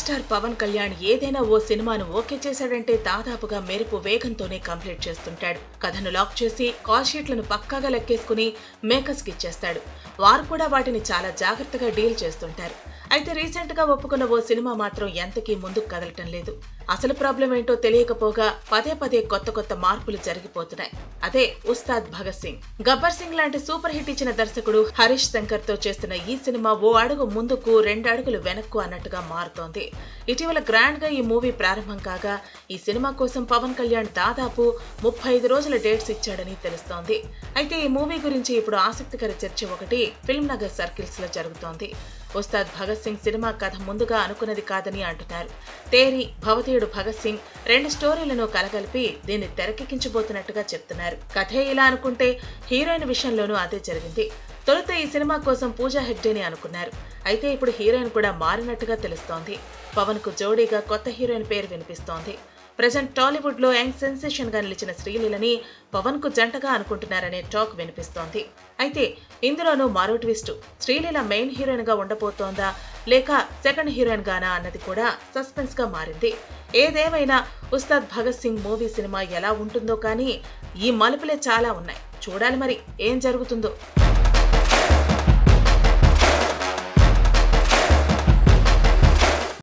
megastar Pawan Kalyan ఏదైనా ఓ సినిమాను okay చేశాడంటే దాదాపుగా మెరుపు వేగంతోనే కంప్లీట్ చేస్తుంటాడు కథను లాక్ చేసి కాల్ షీట్లను పక్కాగా లెక్కేసుకుని మేకర్స్ కి ఇచ్చేస్తాడు వారు కూడా వాటిని చాలా జాగ్రత్తగా డీల్ చేస్తుంటారు అయితే రీసెంట్ గా ఒప్పుకున్న ఓ సినిమా మాత్రం ఎంతకీ ముందుకు కదలటం లేదు అసలు ప్రాబ్లం ఏంటో తెలియకపోగా పదే పదే కొత్త కొత్త మార్పులు జరిగిపోతున్నాయి అదే ఉస్తాద్ భగత్ సింగ్ గబ్బర్ సింగ్ లాంటి సూపర్ హిట్ ఇచ్చిన దర్శకుడు హరీష్ శంకర్ తో చేస్తున్న ఈ సినిమా ఓ అడుగు ముందుకు రెండు అడుగులు వెనక్కు అన్నట్టుగా మారుతోంది ఇటీవల గ్రాండ్ గా ఈ మూవీ ప్రారంభం కాగా ఈ సినిమా కోసం పవన్ కళ్యాణ్ దాదాపు ముప్పై ఐదు రోజుల డేట్స్ ఇచ్చాడని తెలుస్తోంది అయితే ఈ మూవీ గురించి ఇప్పుడు ఆసక్తికర చర్చ ఒకటి ఫిల్మ్ నగర్ సర్కిల్స్ లో జరుగుతోంది ఉస్తాద్ భగత్ సింగ్ సినిమా కథ ముందుగా అనుకున్నది కాదని అంటున్నారు తేరి భవతీయుడు భగత్ సింగ్ రెండు స్టోరీలను కలగలిపి దీన్ని తెరకెక్కించబోతున్నట్టుగా చెప్తున్నారు కథే ఇలా అనుకుంటే హీరోయిన్ విషయంలోనూ అదే జరిగింది తొలుత ఈ సినిమా కోసం పూజా హెగ్డేని అనుకున్నారు అయితే ఇప్పుడు హీరోయిన్ కూడా మారినట్టుగా తెలుస్తోంది పవన్ కు జోడీగా కొత్త హీరోయిన్ పేరు వినిపిస్తోంది ప్రజెంట్ టాలీవుడ్ లో యంగ్ సెన్సేషన్ గా నిలిచిన శ్రీలీలని పవన్ కు జంటగా అనుకుంటున్నారనే టాక్ వినిపిస్తోంది అయితే ఇందులోనూ మరో ట్విస్ట్ శ్రీలీల మెయిన్ హీరోయిన్ గా ఉండబోతోందా లేక సెకండ్ హీరోయిన్ గానా అన్నది కూడా సస్పెన్స్ గా మారింది ఏదేమైనా ఉస్తాద్ భగత్ సింగ్ మూవీ సినిమా ఎలా ఉంటుందో కానీ ఈ మలుపులే చాలా ఉన్నాయి చూడాలి మరి ఏం జరుగుతుందో